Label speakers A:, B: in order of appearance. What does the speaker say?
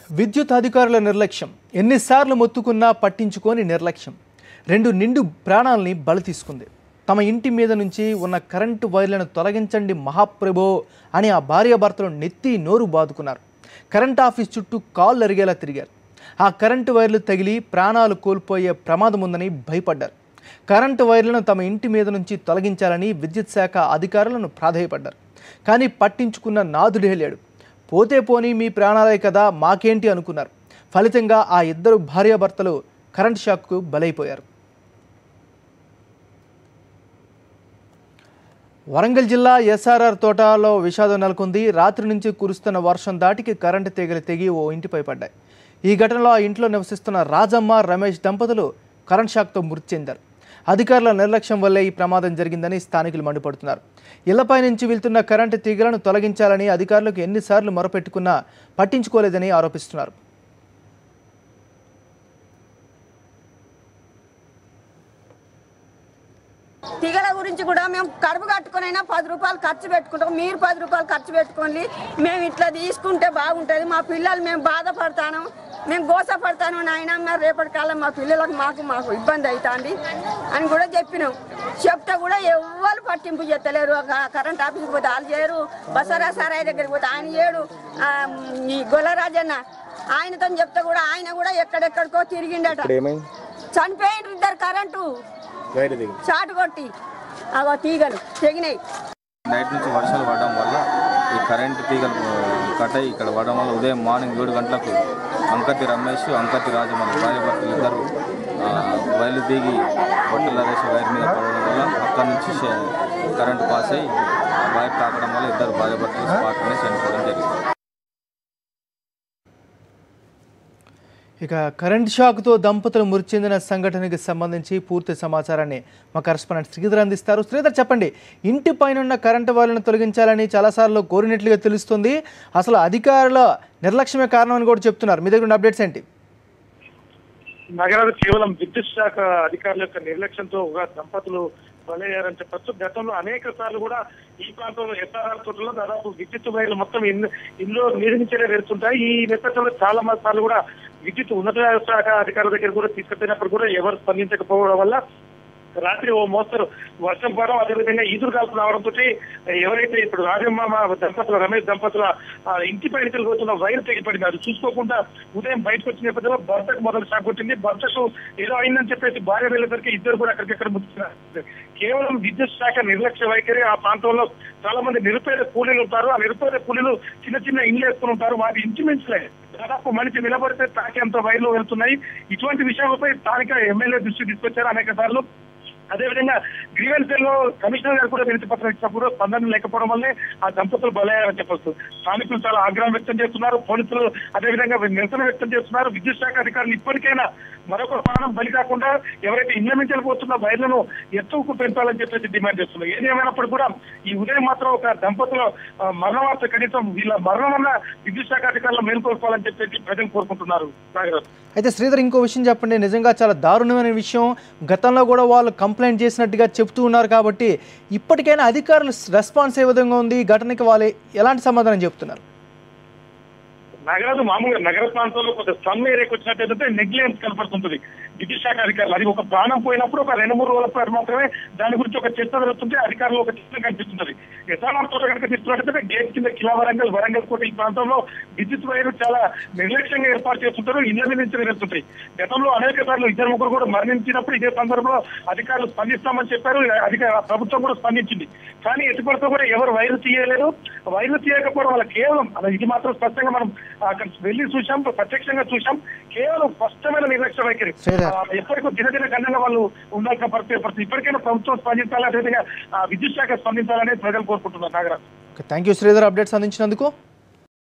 A: విద్యుత్ అధికారుల నిర్లక్ష్యం ఎన్నిసార్లు మొత్తుకున్నా పట్టించుకొని నిర్లక్ష్యం రెండు నిండు ప్రాణాలని బలి తీసుకుంది తమ ఇంటి మీద నుంచి ఉన్న కరెంటు వైర్లను తొలగించండి మహాప్రభో అని ఆ భార్యాభర్తలు నెత్తి నోరు బాదుకున్నారు కరెంట్ ఆఫీస్ చుట్టూ కాళ్ళు అరిగేలా తిరిగారు ఆ కరెంటు వైర్లు తగిలి ప్రాణాలు కోల్పోయే ప్రమాదం ఉందని భయపడ్డారు కరెంటు వైర్లను తమ ఇంటి మీద నుంచి తొలగించాలని విద్యుత్ శాఖ అధికారులను ప్రాధేయపడ్డారు కానీ పట్టించుకున్న నాదుడే లేడు పోతే పోనీ మీ ప్రాణాలే కదా మాకేంటి అనుకున్నారు ఫలితంగా ఆ ఇద్దరు భార్యాభర్తలు కరెంట్ షాక్కు బలైపోయారు వరంగల్ జిల్లా ఎస్ఆర్ఆర్ తోటలో విషాదం నెలకొంది రాత్రి నుంచి కురుస్తున్న వర్షం దాటికి కరెంటు తీగలు తెగి ఓ ఇంటిపై పడ్డాయి ఈ ఘటనలో ఆ ఇంట్లో నివసిస్తున్న రాజమ్మ రమేష్ దంపతులు కరెంట్ షాక్తో మృతి చెందారు అధికారుల నిర్లక్ష్యం వల్లే ఈ ప్రమాదం జరిగిందని స్థానికులు మండిపడుతున్నారు ఇళ్లపై నుంచి వెళ్తున్న కరెంటు తీగలను తొలగించాలని అధికారులకు ఎన్నిసార్లు మొరపెట్టుకున్నా పట్టించుకోలేదని ఆరోపిస్తున్నారు
B: తీగల గురించి కూడా మేము కడుపు కట్టుకునైనా పది రూపాయలు ఖర్చు పెట్టుకుంటాం మీరు పది రూపాయలు ఖర్చు పెట్టుకోండి మేము ఇట్లా తీసుకుంటే బాగుంటుంది మా పిల్లలు మేము బాధపడతాను మేము గోసపడతాను నాయన మరి రేపటి కాలం మా పిల్లలకు మాకు మాకు ఇబ్బంది అవుతుంది అని కూడా చెప్పినాం చెప్తే కూడా ఎవ్వరు పట్టింపు చేస్తలేరు ఒక కరెంట్ ఆఫీస్కి పోతే వాళ్ళు చేయరు బసరా సారాయి దగ్గరికి పోతే ఆయన చేయడు ఆ, ఈ గొల్లరాజన్న ఆయనతో చెప్తే కూడా ఆయన కూడా ఎక్కడెక్కడికో తిరిగిండట
C: ఇక్కడ ఏమైంది
B: చనిపోయిండ్రు ఇద్దరు కరెంటు
C: బయట దిగి
B: చాటు కొట్టి అగో తీగలు తెగినాయి
D: నైట్ నుంచి వర్షాలు పడడం వల్ల ఈ కరెంటు తీగలు కట్ అయ్యి ఇక్కడ పడడం వల్ల ఉదయం మార్నింగ్ ఏడు గంటలకు అంకతి రమేష్ అంకతి రాజు మన భార్య భర్తలు ఇద్దరు ఆ, వైర్లు దిగి బొట్టల నరేష్ వైర్ మీద పడడం వల్ల అక్కడి నుంచి షే- కరెంటు పాస్ అయ్యి ఆ వైర్ తాకడం వల్ల ఇద్దరు భార్య భర్తలు స్పాట్లోనే చనిపోవడం జరిగింది
A: ఇక కరెంట్ షాక్తో దంపతులు మృతి చెందిన సంఘటనకి సంబంధించి పూర్తి సమాచారాన్ని మా కరెస్పాండెంట్ శ్రీధర్ అందిస్తారు శ్రీధర్ చెప్పండి ఇంటి పైన ఉన్న కరెంటు వైర్లను తొలగించాలని చాలాసార్లు కోరినట్లుగా తెలుస్తుంది అసలు అధికారుల నిర్లక్ష్యమే కారణం అని కూడా చెప్తున్నారు మీ దగ్గర ఉన్న అప్డేట్స్ ఏంటి
E: నగరాలు కేవలం విద్యుత్ శాఖ అధికారుల యొక్క నిర్లక్ష్యంతో ఒక దంపతులు బలయ్యారని చెప్పొచ్చు గతంలో అనేక సార్లు కూడా ఈ ప్రాంతంలో ఎస్ఆర్ఆర్ తోటలో దాదాపు విద్యుత్ వైర్లు మొత్తం ఇన్- ఇందులో నీరు నుంచే వెళ్తుంటాయి ఈ నేపథ్యంలో చాలా మంది సార్లు కూడా విద్యుత్ ఉన్నత శాఖ అధికారుల దగ్గర కూడా తీసుకెళ్తున్నప్పుడు కూడా ఎవరు స్పందించకపోవడం వల్ల రాత్రి ఓ మోస్తరు వర్షం పడడం అదేవిధంగా ఈదురు కాల్పు రావడంతో ఎవరైతే ఇప్పుడు రాజమ్మ మా దంపతుల రమేష్ దంపతుల ఆ, ఇంటి పై నుంచి పోతున్న వైర్ తెగిపడింది అది చూసుకోకుండా ఉదయం బయటకు వచ్చిన నేపథ్యంలో భర్తకు మొదలు షాక్ కొట్టింది భర్తకు ఏదో అయిందని చెప్పేసి భార్య వెళ్ళేసరికి ఇద్దరు కూడా అక్కడికక్కడ ముట్టుకున్నారు కేవలం విద్యుత్ శాఖ నిర్లక్ష్య వైఖరి ఆ ప్రాంతంలో చాలా మంది నిరుపేద కూలీలు ఉంటారు ఆ నిరుపేద కూలీలు చిన్న చిన్న ఇండ్లు వేసుకుని ఉంటారు వాటి ఇంచుమించులే దాదాపు మనిషి నిలబడితే తాకేంత వైర్లు వెళ్తున్నాయి ఇటువంటి విషయాలపై స్థానిక ఎమ్మెల్యే దృష్టి తీసుకొచ్చారు అనేక సార్లు అదేవిధంగా గ్రీవెన్స్ లో కమిషనర్ గారు కూడా వినతి పత్రం ఇచ్చినప్పుడు స్పందన లేకపోవడం వల్లే ఆ దంపతులు బలయ్యారని చెప్పొచ్చు స్థానికులు చాలా ఆగ్రహం వ్యక్తం చేస్తున్నారు పోలీసులు అదేవిధంగా నిరసన వ్యక్తం చేస్తున్నారు విద్యుత్ శాఖ అధికారులు ఇప్పటికైనా మరొక ప్రాణం బలి కాకుండా ఎవరైతే ఇళ్ల నుంచి వెళ్ళిపోతున్న వైర్లను ఎత్తుకు పెంచాలని చెప్పేసి డిమాండ్ చేస్తున్నారు ఏది ఏమైనప్పుడు కూడా ఈ ఉదయం మాత్రం ఒక దంపతుల ఆ, మరణ వార్త కనీసం వీళ్ళ మరణం వల్ల విద్యుత్ శాఖ అధికారులు మేల్కొల్పాలని చెప్పేసి ప్రజలు కోరుకుంటున్నారు నాగరాజు
A: అయితే శ్రీధర్ ఇంకో విషయం చెప్పండి నిజంగా చాలా దారుణమైన విషయం గతంలో కూడా వాళ్ళు కంప్లైంట్ చేసినట్టుగా చెప్తూ ఉన్నారు కాబట్టి ఇప్పటికైనా అధికారులు రెస్పాన్స్ ఏ విధంగా ఉంది ఈ ఘటనకి వాళ్ళు ఎలాంటి సమాధానం చెప్తున్నారు
E: నగరాలు మామూలుగా నగర ప్రాంతంలో కొంత స్లమ్ ఏరియాకి వచ్చినట్టయితే నెగ్లిజెన్స్ కనపడుతుంటుంది విద్యుత్ శాఖ అధికారులు అది ఒక ప్రాణం పోయినప్పుడు ఒక రెండు మూడు రోజుల పాటు మాత్రమే దాని గురించి ఒక చర్చ జరుగుతుంటే అధికారులు ఒక చిత్రం కనిపిస్తుంది ఎస్ఆర్ఆర్ తోట కనుక తీసుకున్నట్టయితే గేట్ కింద కిలా వరంగల్ వరంగల్ కోట ఈ ప్రాంతంలో విద్యుత్ వైరు చాలా నిర్లక్ష్యంగా ఏర్పాటు చేస్తుంటారు ఇళ్ల మీద నుంచి వెళ్తుంటాయి గతంలో అనేక సార్లు ఇద్దరు ముగ్గురు కూడా మరణించినప్పుడు ఇదే సందర్భంలో అధికారులు స్పందిస్తామని చెప్పారు అధికార ప్రభుత్వం కూడా స్పందించింది కానీ ఎటుపడితో కూడా ఎవరు వైరు తీయలేరు వైరు తీయకపోవడం వల్ల కేవలం అలా ఇది మాత్రం స్పష్టంగా మనం అక్కడ వెళ్ళి చూసాం ప్రత్యక్షంగా చూసాం కేవలం స్పష్టమైన నిర్లక్ష్య వైఖరి
A: శ్రీధర్.
E: ఆ, ఎప్పటికో దినదిన గణంగా వాళ్ళు ఉండాల్సిన పరిస్థితి పరిస్థితి ఇప్పటికైనా ప్రభుత్వం స్పందించాలి అదేవిధంగా ఆ, విద్యుత్ శాఖ స్పందించాలని ప్రజలు కోరుకుంటున్నారు Nagaraj
A: thank you Sridhar updates అందించినందుకు